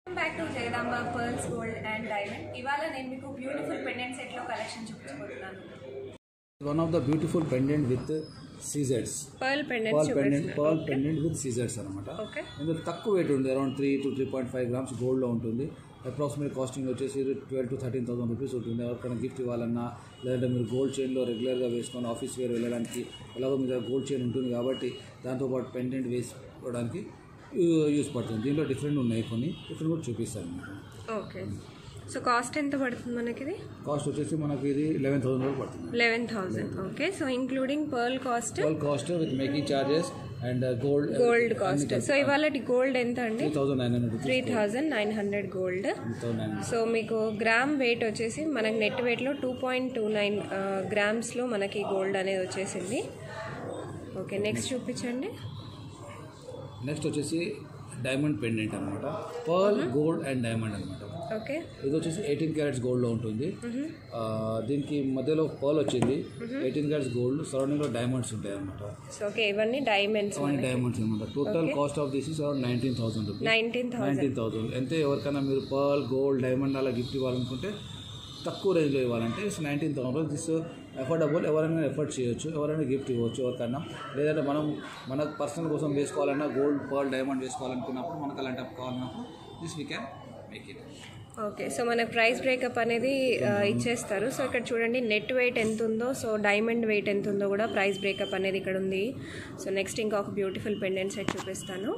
Back to Jagadamba pearls gold and diamond ఇవాళ నేను మీకు బ్యూటిఫుల్ పెండెంట్ సెట్లో కలెక్షన్ చూపించబోతున్నాను one of the beautiful pendant with caesars pearl pearl pendant pearl pendant with caesars అనమాట okay ఇందులో తక్కువ వెయిట్ ఉంది around three to three point five grams గోల్డ్లో ఉంటుంది అప్రాక్సిమేట్ కాస్టింగ్ వచ్చేసి twelve to thirteen thousand rupees ఉంటుంది ఎవరికైనా గిఫ్ట్ ఇవ్వాలన్నా లేదంటే మీరు గోల్డ్ చైన్లో రెగ్యులర్గా వేసుకొని ఆఫీస్ వేర్ వెళ్ళడానికి ఎలాగో మీ దగ్గర గోల్డ్ చైన్ ఉంటుంది కాబట్టి దాంతోపాటు పెండెంట్ వేసుకోవడానికి యూ- యూస్ పడుతుంది దీంట్లో డిఫరెంట్ ఉన్నాయి కొన్ని డిఫరెంట్ కూడా చూపిస్తాను మీకు ఓకే సో కాస్ట్ ఎంత పడుతుంది మనకి ఇది కాస్ట్ వచ్చేసి మనకి ఇది లెవెన్ థౌసండ్ వరకు పడుతుంది eleven thousand okay so including pearl cost twelve cost with making charges and gold gold cost so ఇవాళ గోల్డ్ ఎంత అండి three thousand nine hundred three thousand nine hundred gold thousand nine so మీకు gram weight వచ్చేసి మనకి net వెయిట్లో two point two nine గ్రామ్స్లో మనకి gold అనేది వచ్చేసింది ఓకే నెక్స్ట్ చూపించండి నెక్స్ట్ వచ్చేసి డైమండ్ పెండెంట్ అనమాట పర్ల్ గోల్డ్ అండ్ డైమండ్ అనమాట ఓకే ఇది వచ్చేసి ఎయిటీన్ క్యారెట్స్ గోల్డ్లో ఉంటుంది ఆ, దీనికి మధ్యలో పర్ల్ వచ్చింది ఎయిటీన్ క్యారెట్స్ గోల్డ్ సరౌండింగ్లో డైమండ్స్ ఉంటాయి అనమాట సో ఓకే ఇవన్నీ డైమండ్స్ సెవెన్ డైమండ్స్ అనమాట total cost of this is around nineteen thousand rupees nineteen thousand nineteen thousand అంతే ఎవరికైనా మీరు పర్ల్ గోల్డ్ డైమండ్ అలా గిఫ్ట్ ఇవ్వాలనుకుంటే తక్కువ రేంజ్లో ఇవ్వాలంటే it's nineteen thousand this affordable ఎవరైనా ఎఫర్ట్ చేయొచ్చు ఎవరైనా గిఫ్ట్ ఇవ్వచ్చు ఎవరికైనా లేదంటే మనం మన పర్సనల్ కోసం వేసుకోవాలన్నా గోల్డ్ పర్ల్ డైమండ్ వేసుకోవాలనుకున్నప్పుడు మనకు అలాంటి కావాలన్నప్పుడు this we can make it okay so మన ప్రైస్ బ్రేకప్ అనేది ఆ, ఇచ్చేస్తారు సో ఇక్కడ చూడండి నెట్ వెయిట్ ఎంత ఉందో సో డైమండ్ వెయిట్ ఎంత ఉందో కూడా ప్రైస్ బ్రేకప్ అనేది ఇక్కడ ఉంది సో నెక్స్ట్ ఇంకా ఒక బ్యూటిఫుల్ పెండెంట్ సెట్ చూపిస్తాను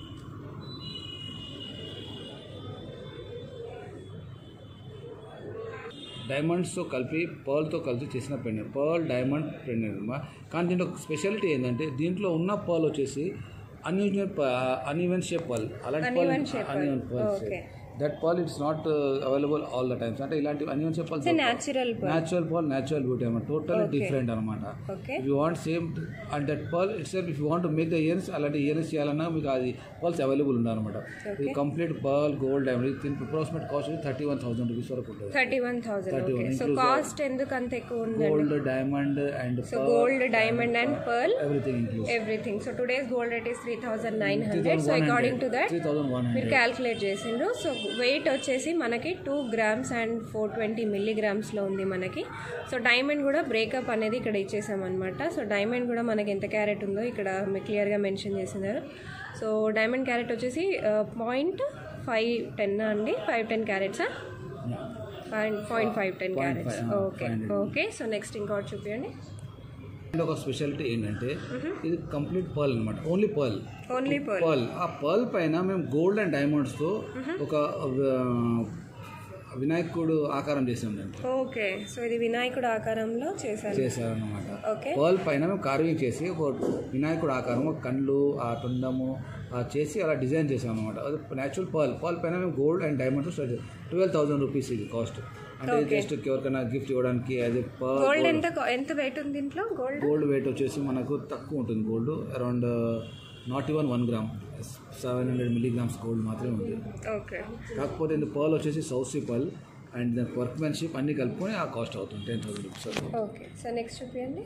డైమండ్స్తో కలిపి పర్ల్తో కలిపి చేసిన పెండెంట్ పర్ల్ డైమండ్ పెండెంట్ అన్నమాట కానీ దీంట్లో స్పెషాలిటీ ఏంటంటే దీంట్లో ఉన్న పర్ల్ వచ్చేసి అన్యూజువల్ అన్ఈవెన్ షేప్ పర్ల్ అలాంటి Uneven shape pearl. Uneven pearl Okay. That pearl it's not available all the times అంటే ఇలాంటి uneven shape pearl natural natural pearl natural beauty అనమాట టోటల్లీ డిఫరెంట్ అనమాట okay if you want same and that pearl it's if you want make the ears అలాంటి ears చేయాలన్నా మీకు అది pearls available ఉండాలన్నమాట ఇది కంప్లీట్ పర్ల్ గోల్డ్ డైమండ్ దీని approximate cost thirty one thousand rupees వరకు ఉంటుంది thirty one thousand okay so cost ఎందుకు అంత ఎక్కువ ఉంది gold diamond and so gold diamond and pearl everything include everything so today's gold rate is three thousand nine hundred so according to that three thousand one మీరు hundred calculate చేసిండ్రు so weight వచ్చేసి మనకి two grams and four twenty మిల్లీగ్రామ్స్లో ఉంది మనకి so diamond కూడా breakup అనేది ఇక్కడ ఇచ్చేసామన్నమాట సో డైమండ్ కూడా మనకి ఎంత క్యారెట్ ఉందో ఇక్కడ మీకు క్లియర్గా మెన్షన్ చేసినారు సో డైమండ్ క్యారెట్ వచ్చేసి పాయింట్ ఫైవ్ టెన్ అండి ఫైవ్ టెన్ క్యారెట్సా point five ten carats five, ah, okay 500. Okay so next ఇంకోటి చూపించండి అండ్ ఒక స్పెషాలిటీ ఏంటంటే ఇది కంప్లీట్ పర్ల్ అనమాట only pearl only pearl pearl ఆ పర్ల్ పైన మేము గోల్డ్ అండ్ డైమండ్స్తో ఒక ఆ, వినాయకుడు ఆకారం చేసాం దాంట్లో ఓకే సో ఇది వినాయకుడు ఆకారంలో చేశారు చేశారన్నమాట ఓకే పర్ల్ పైన మేము కార్వింగ్ చేసి ఒక వినాయకుడు ఆకారం ఒక కళ్ళు ఆ తుండము ఆ చేసి అలా డిజైన్ చేసాం అనమాట అది న్యాచురల్ పర్ల్ పర్ల్ పైన మేము gold and diamond twelve thousand rupees ఇది కాస్ట్ అంటే జస్ట్ ఎవరికైనా గిఫ్ట్ ఇవ్వడానికి అది పర్ల్ గోల్డ్ ఎంత ఎంత వెయిట్ ఉంది దీంట్లో గోల్డ్ గోల్డ్ వెయిట్ వచ్చేసి మనకు తక్కువ ఉంటుంది gold around not even one gram seven hundred milligrams gold మాత్రమే ఉంది ఓకే కాకపోతే ఇది పర్ల్ వచ్చేసి సౌసీ పర్ల్ అండ్ దాని వర్క్మెన్షిప్ అన్ని కలుపుకొని ఆ కాస్ట్ అవుతుంది టెన్ థౌసండ్ రూపీస్ అవుతుంది ఓకే సో నెక్స్ట్ చూపించండి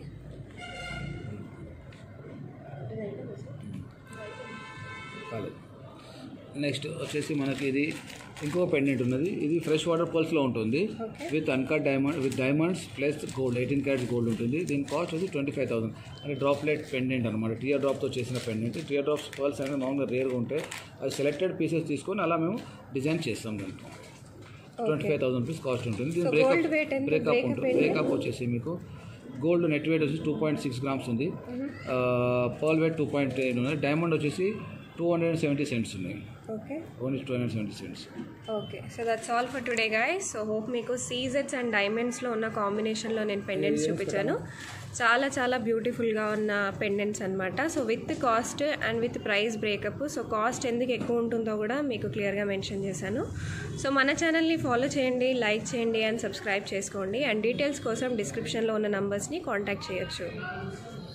కాలేదు నెక్స్ట్ వచ్చేసి మనకి ఇది ఇంకో పెండెంట్ ఉన్నది ఇది ఫ్రెష్ వాటర్ పల్స్లో ఉంటుంది Okay. With uncut diamond with diamonds plus gold eighteen carats gold ఉంటుంది దీని కాస్ట్ వచ్చి ట్వంటీ ఫైవ్ థౌసండ్ అంటే డ్రాప్లెట్ పెండెంట్ అనమాట టీయర్ డ్రాప్తో చేసిన పెండెంట్ టీయర్ డ్రాప్స్ పర్ల్స్ అనేది మామూలుగా రేర్గా ఉంటాయి అది సెలెక్టెడ్ పీసెస్ తీసుకొని అలా మేము డిజైన్ చేస్తాం దాంట్లో twenty five thousand rupees cost ఉంటుంది దీని So, gold weight బ్రేకప్ ఎంత? బ్రేకప్ Breakup ఉంటుంది ఏంటి? బ్రేకప్ వచ్చేసి మీకు గోల్డ్ నెట్ వెయిట్ వచ్చి టూ పాయింట్ సిక్స్ గ్రామ్స్ ఉంది pearl weight two point eight ఉంది డైమండ్ వచ్చేసి two hundred and seventy cents ఉన్నాయి okay only two hundred seventy cents okay so that's all for today guys so hope మీకు సీజెట్స్ and డైమండ్స్లో ఉన్న కాంబినేషన్లో నేను pendants చూపించాను చాలా చాలా బ్యూటిఫుల్గా ఉన్న పెండెంట్స్ అనమాట so with cost and with price breakup so cost ఎందుకు ఎక్కువ ఉంటుందో కూడా మీకు క్లియర్గా మెన్షన్ చేశాను సో మన ఛానల్ని ఫాలో చేయండి లైక్ చేయండి అండ్ సబ్స్క్రైబ్ చేసుకోండి అండ్ డీటెయిల్స్ కోసం డిస్క్రిప్షన్లో ఉన్న నంబర్స్ని కాంటాక్ట్ చేయొచ్చు